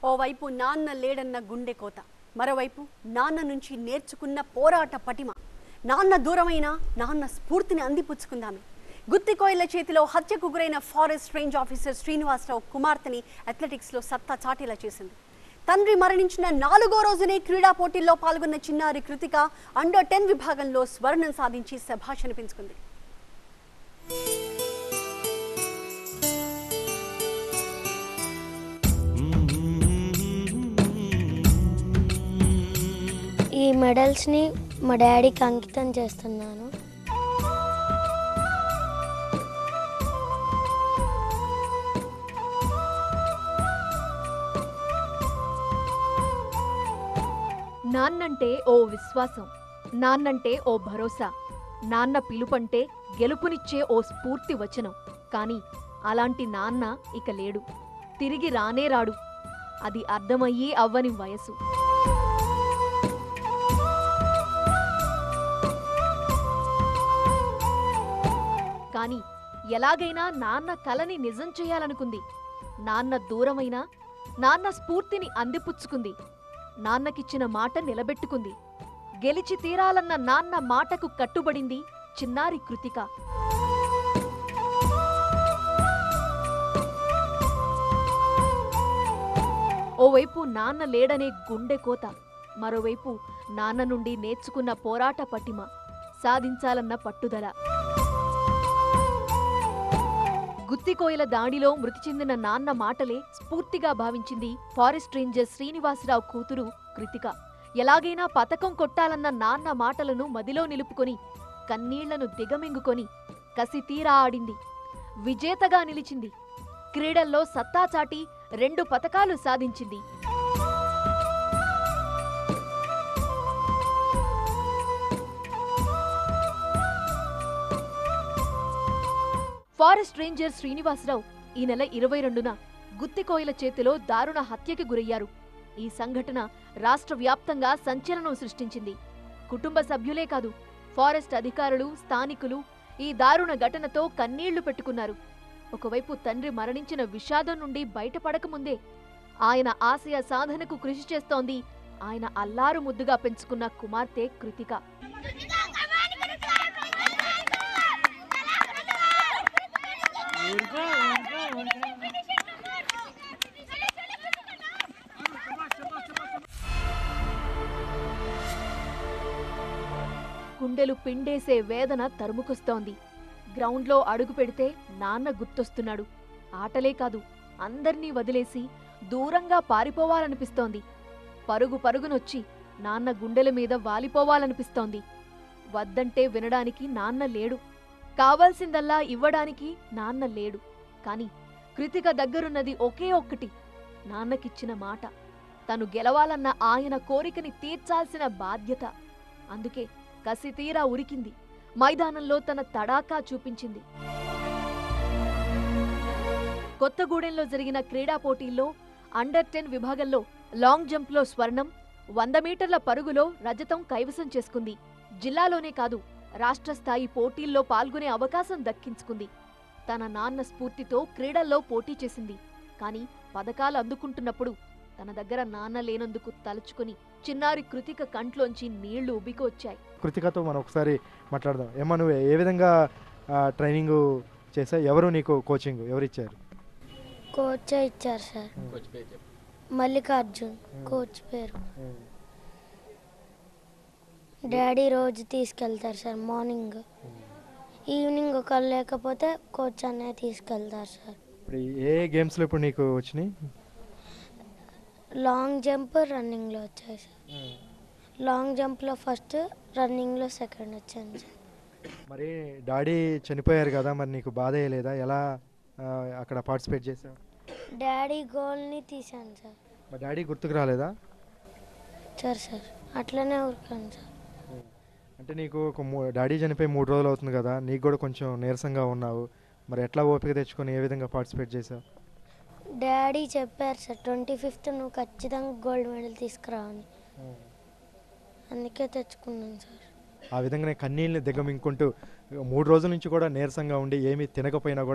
ఓవైపు నాన్న లేడన్న గుండె కోత మరోవైపు నాన్న నుంచి నేర్చుకున్న పోరాట పటిమ నాన్న దూరమైన నాన్న స్ఫూర్తిని అందిపుచ్చుకుందామే గుత్తికోయిల చేతిలో హత్యకు గురైన ఫారెస్ట్ రేంజ్ ఆఫీసర్ శ్రీనివాసరావు కుమార్తెని అథ్లెటిక్స్లో సత్తా చాటేలా చేసింది తండ్రి మరణించిన నాలుగో రోజునే క్రీడా పోటీల్లో పాల్గొన్న చిన్నారి కృతిక అండర్ టెన్ విభాగంలో స్వర్ణం సాధించి శభాష్ అనిపించుకుంది ఈ మెడల్స్ని మా డాడీకి అంకితం చేస్తున్నాను నాన్నంటే ఓ విశ్వాసం నాన్నంటే ఓ భరోసా నాన్న పిలుపంటే గెలుపునిచ్చే ఓ స్ఫూర్తి వచనం కాని అలాంటి నాన్న ఇక లేడు తిరిగి రానే రాడు అది అర్థమయ్యే అవ్వని వయసు కాని ఎలాగైనా నాన్న కలని నిజం చేయాలనుకుంది నాన్న దూరమైనా నాన్న స్ఫూర్తిని అందిపుచ్చుకుంది నాన్నకిచ్చిన మాట నిలబెట్టుకుంది గెలిచి తీరాలన్న నాన్న మాటకు కట్టుబడింది చిన్నారి కృతిక ఓవైపు నాన్న లేడనే గుండె కోత మరోవైపు నాన్న నుండి నేర్చుకున్న పోరాట పటిమ సాధించాలన్న పట్టుదల గుత్తికోయల దాడిలో మృతి చెందిన నాన్న మాటలే స్ఫూర్తిగా భావించింది ఫారెస్ట్ రేంజర్ శ్రీనివాసరావు కూతురు కృతిక ఎలాగైనా పతకం కొట్టాలన్న నాన్న మాటలను మదిలో నిలుపుకొని కన్నీళ్లను దిగమింగుకొని కసి తీరా ఆడింది విజేతగా నిలిచింది క్రీడల్లో సత్తా చాటి రెండు పతకాలు సాధించింది ఫారెస్ట్ రేంజర్ శ్రీనివాసరావు ఈ నెల ఇరవై రెండున గుత్తికోయల చేతిలో దారుణ హత్యకి గురయ్యారు ఈ సంఘటన రాష్ట్ర వ్యాప్తంగా సంచలనం సృష్టించింది కుటుంబ సభ్యులే కాదు ఫారెస్ట్ అధికారులు స్థానికులు ఈ దారుణ ఘటనతో కన్నీళ్లు పెట్టుకున్నారు ఒకవైపు తండ్రి మరణించిన విషాదం నుండి బయటపడకముందే ఆయన ఆశయ సాధనకు కృషి చేస్తోంది ఆయన అల్లారు ముద్దుగా పెంచుకున్న కుమార్తె కృతిక గుండెలు పిండేసే వేదన తరుముకొస్తోంది గ్రౌండ్లో అడుగు పెడితే నాన్న గుర్తొస్తున్నాడు ఆటలే కాదు అందర్నీ వదిలేసి దూరంగా పారిపోవాలనిపిస్తోంది పరుగు పరుగునొచ్చి నాన్న గుండెల మీద వాలిపోవాలనిపిస్తోంది వద్దంటే వినడానికి నాన్న లేడు కావాల్సిందల్లా ఇవ్వడానికి నాన్న లేడు కాని కృతిక దగ్గరున్నది ఒకే ఒక్కటి నాన్నకిచ్చిన మాట తను గెలవాలన్న ఆయన కోరికని తీర్చాల్సిన బాధ్యత అందుకే కసి తీరా ఉరికింది మైదానంలో తన తడాకా చూపించింది కొత్తగూడెంలో జరిగిన క్రీడా పోటీల్లో అండర్ టెన్ విభాగంలో లాంగ్ జంప్లో స్వర్ణం వంద మీటర్ల పరుగులో రజతం కైవసం చేసుకుంది జిల్లాలోనే కాదు రాష్ట్ర స్థాయి పోటీల్లో పాల్గొనే అవకాశం దక్కించుకుంది తన నాన్న స్ఫూర్తితో క్రీడల్లో పోటీ చేసింది కానీ పథకాలు అందుకుంటున్నప్పుడు తన దగ్గర నాన్న లేనందుకు తలుచుకుని చిన్నారి కృతిక కంట్లోంచి నీళ్లు ఉబికొచ్చాయి కృతికతో మనం ఒకసారి మాట్లాడదాం ఏమా నువ్వు ఏ విధంగా ట్రైనింగ్ చేసా ఎవరు నీకు కోచింగ్ ఎవరు ఇచ్చారు కోచే ఇచ్చారు సార్ మల్లికార్జున్ కోచ్ పేరు డాడీ రోజు తీసుకెళ్తారు సార్ మార్నింగ్ ఈవినింగ్ ఒకళ్ళు లేకపోతే కోచ్ అనే తీసుకెళ్తారు సార్ ఇప్పుడు ఏ గేమ్స్లో ఇప్పుడు నీకు వచ్చినాయి లాంగ్ జంప్ రన్నింగ్లో వచ్చాయి సార్ లాంగ్ జంప్లో ఫస్ట్ రన్నింగ్లో సెకండ్ వచ్చాను సార్ మరి డాడీ చనిపోయారు కదా మరి నీకు బాధ లేదా ఎలా ఆ, అక్కడ పార్టిసిపేట్ చేసావు డాడీ గోల్ని తీశాను సార్ మరి డాడీ గుర్తుకు రాలేదా సార్ సార్ అట్లనే ఊరుకాను సార్ అంటే నీకు ఒక మూ- డాడీ చనిపోయి మూడు రోజులు అవుతుంది కదా నీకు కూడా కొంచెం నీరసంగా ఉన్నావు మరి ఎట్లా ఓపిక తెచ్చుకొని ఏ విధంగా పార్టిసిపేట్ చేసావు డాడీ చెప్పారు సార్ ట్వంటీ ఫిఫ్త్ నువ్వు ఖచ్చితంగా గోల్డ్ మెడల్ తీసుకురావని అందుకే తెచ్చుకున్నాను సార్ ఆ విధంగా నేను కన్నీళ్ళని దిగమింగుకుంటూ మూడు రోజుల నుంచి కూడా నీరసంగా ఉండి ఏమీ తినకపోయినా కూడా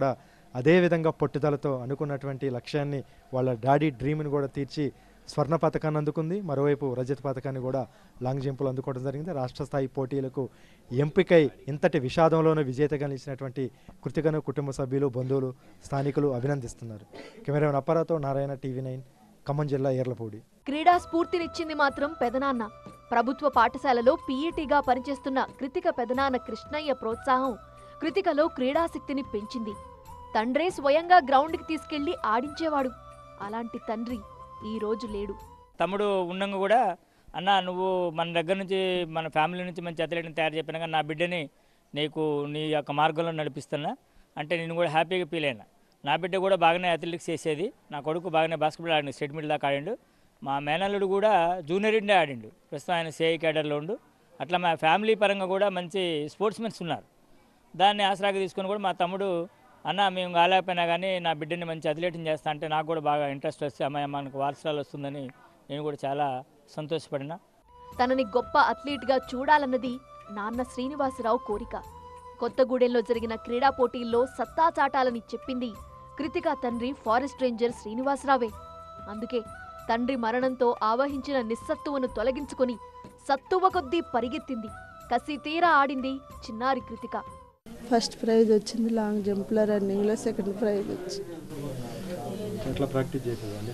అదే విధంగా పట్టుదలతో అనుకున్నటువంటి లక్ష్యాన్ని వాళ్ళ డాడీ డ్రీమ్ని కూడా తీర్చి స్వర్ణ పథకాన్ని అందుకుంది మరోవైపు రజత పథకాన్ని కూడా లాంగ్ జంపులు అందుకోవడం జరిగింది రాష్ట్ర స్థాయి పోటీలకు ఎంపికై ఇంతటి విషాదంలోనూ విజేతగా నిలిచినటువంటి కృతికను కుటుంబ సభ్యులు బంధువులు స్థానికులు అభినందిస్తున్నారు కెమెరామెన్ అప్పారాతో నారాయణ టీవీ నైన్ ఖమ్మం జిల్లా ఏర్లపూడి క్రీడా స్ఫూర్తినిచ్చింది మాత్రం పెదనాన్న ప్రభుత్వ పాఠశాలలో పీఈటీగా పనిచేస్తున్న కృతిక పెదనాన్న కృష్ణయ్య ప్రోత్సాహం కృతికలో క్రీడాశక్తిని పెంచింది తండ్రే స్వయంగా గ్రౌండ్కి తీసుకెళ్లి ఆడించేవాడు అలాంటి తండ్రి ఈ రోజు లేడు తమ్ముడు ఉండంగా కూడా అన్న నువ్వు మన దగ్గర నుంచి మన ఫ్యామిలీ నుంచి మంచి అథ్లెట్ని తయారు చెప్పినా కానీ నా బిడ్డని నీకు నీ యొక్క మార్గంలో నడిపిస్తున్నా అంటే నేను కూడా హ్యాపీగా ఫీల్ అయినా నా బిడ్డ కూడా బాగానే అథ్లెటిక్స్ చేసేది నా కొడుకు బాగానే బాస్కెట్బాల్ ఆడిండు స్టేట్ మిడిల్ దాకా ఆడిండు మా మేనల్లుడు కూడా జూనియర్ ఇండియా ఆడిండు ప్రస్తుతం ఆయన సేఐ క్యాడర్లో ఉండు అట్లా మా ఫ్యామిలీ పరంగా కూడా మంచి స్పోర్ట్స్ మెన్స్ ఉన్నారు దాన్ని ఆసరాగా తీసుకొని కూడా మా తమ్ముడు అన్న మేము కాలేకపోయినా కానీ నా బిడ్డని మంచి అథ్లెట్ని చేస్తా అంటే నాకు కూడా బాగా ఇంట్రెస్ట్ వస్తే అమ్మాయి మనకు వారసరాలు వస్తుందని నేను కూడా చాలా సంతోషపడినా తనని గొప్ప అథ్లీట్గా చూడాలన్నది నాన్న శ్రీనివాసరావు కోరిక కొత్తగూడెంలో జరిగిన క్రీడా పోటీల్లో సత్తా చాటాలని చెప్పింది కృతిక తండ్రి ఫారెస్ట్ రేంజర్ శ్రీనివాసరావే అందుకే తండ్రి మరణంతో ఆవహించిన నిస్సత్తువను తొలగించుకొని సత్తువ కొద్దీ పరిగెత్తింది కసి తీరా ఆడింది చిన్నారి కృతిక ఫస్ట్ ప్రైజ్ వచ్చింది లాంగ్ జంప్లో రన్నింగ్లో సెకండ్ ప్రైజ్ వచ్చింది ఎట్లా ప్రాక్టీస్ చేసేది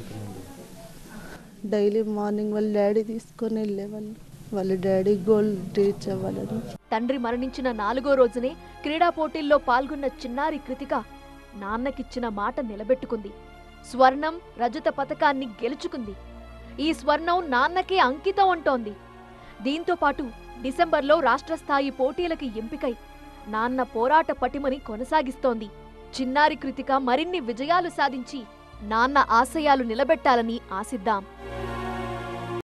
డైలీ మార్నింగ్ వాళ్ళ డాడీ తీసుకొని వెళ్ళేవాళ్ళు వాళ్ళ డాడీ గోల్ రీచ్ అవ్వాలని తండ్రి మరణించిన నాలుగో రోజునే క్రీడా పోటీల్లో పాల్గొన్న చిన్నారి కృతిక నాన్నకిచ్చిన మాట నిలబెట్టుకుంది స్వర్ణం రజత పథకాన్ని గెలుచుకుంది ఈ స్వర్ణం నాన్నకే అంకితం అంటోంది దీంతో పాటు డిసెంబర్లో రాష్ట్ర స్థాయి పోటీలకి ఎంపికై నాన్న పోరాట పటిమని కొనసాగిస్తోంది చిన్నారి కృతిక మరిన్ని విజయాలు సాధించి నాన్న ఆశయాలు నిలబెట్టాలని ఆశిద్దాం